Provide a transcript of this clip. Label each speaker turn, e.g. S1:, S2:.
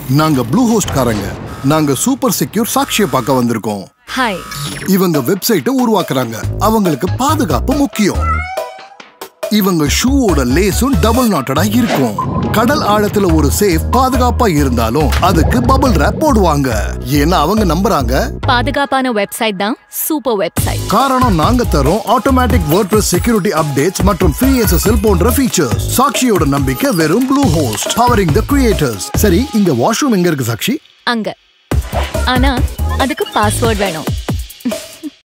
S1: நாங்க blue host காரங்க நாங்க சூப்பர் செக்யூர் சாட்சியை பார்க்க வந்திருக்கோம்
S2: ஹாய்
S1: இவங்க வெப்சைட்டை உருவாக்குறாங்க அவங்களுக்கு பாதுகாப்பு முக்கியம் இவங்க ஷூவோட லேஸும் டபுள் நாட்டடா இருக்கும் கடல் ஆழத்துல ஒரு சேஃப் பாதுகாப்பா இருந்தாலும் அதுக்கு பபிள் ரேப் போடுவாங்க ஏன்னா அவங்க நம்புறாங்க
S2: பாதுகாப்பான வெப்சைட் தான் சூப்பர் வெப்சைட்
S1: காரணம் நாங்க தரோம் ஆட்டோமேட்டிக் வேர்ட்பிரஸ் செக்யூரிட்டி அப்டேட்ஸ் மற்றும் ஃப்ரீ எஸ்எஸ்எல் போன்ற ஃபீச்சர்ஸ் சாக்ஷியோட நம்பிக்கை வெறும் Bluehost powering the creators சரி இங்க வாஷ்ரூம் எங்க இருக்கு சாக்ஷி
S2: அங்க ஆனா அதுக்கு பாஸ்வேர்ட் வேணும்